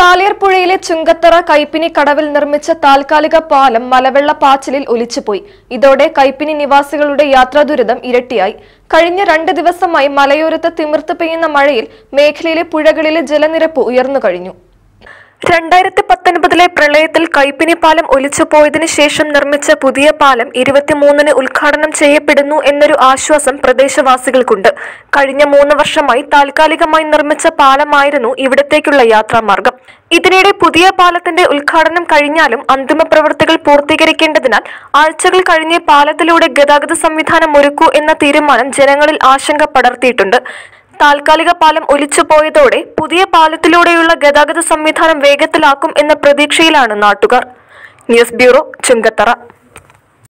ചാലിയർ പുഴയിലെ ചുങ്കത്തറ കൈപ്പിനി കടവിൽ നിർമ്മിച്ച താൽക്കാലിക പാലം മലവെള്ള പാച്ചിലിൽ ഒലിച്ചുപോയി ഇതോടെ കൈപ്പിനി നിവാസികളുടെ യാത്രാ ദുരിതം ഇരട്ടിയായി കഴിഞ്ഞ രണ്ട് ദിവസമായി മലയോരത്ത് തിമിർത്ത് പെയ്യുന്ന മഴയിൽ മേഖലയിലെ പുഴകളിലെ ജലനിരപ്പ് ഉയർന്നു കഴിഞ്ഞു രണ്ടായിരത്തി പത്തൊൻപതിലെ പ്രളയത്തിൽ കൈപ്പിനി പാലം ഒലിച്ചുപോയതിനു ശേഷം നിർമ്മിച്ച പുതിയ പാലം ഇരുപത്തിമൂന്നിന് ഉദ്ഘാടനം ചെയ്യപ്പെടുന്നു എന്നൊരു ആശ്വാസം പ്രദേശവാസികൾക്കുണ്ട് കഴിഞ്ഞ മൂന്ന് വർഷമായി താൽക്കാലികമായി നിർമ്മിച്ച പാലമായിരുന്നു ഇവിടത്തേക്കുള്ള യാത്രാമാർഗം ഇതിനിടെ പുതിയ പാലത്തിന്റെ ഉദ്ഘാടനം കഴിഞ്ഞാലും അന്തിമ പ്രവൃത്തികൾ പൂർത്തീകരിക്കേണ്ടതിനാൽ ആഴ്ചകൾ കഴിഞ്ഞ് പാലത്തിലൂടെ ഗതാഗത സംവിധാനം ഒരുക്കൂ എന്ന തീരുമാനം ജനങ്ങളിൽ ആശങ്ക പടർത്തിയിട്ടുണ്ട് താൽക്കാലിക പാലം ഒലിച്ചുപോയതോടെ പുതിയ പാലത്തിലൂടെയുള്ള ഗതാഗത സംവിധാനം വേഗത്തിലാക്കും എന്ന പ്രതീക്ഷയിലാണ് നാട്ടുകാർ ന്യൂസ് ബ്യൂറോ ചുങ്കത്തറ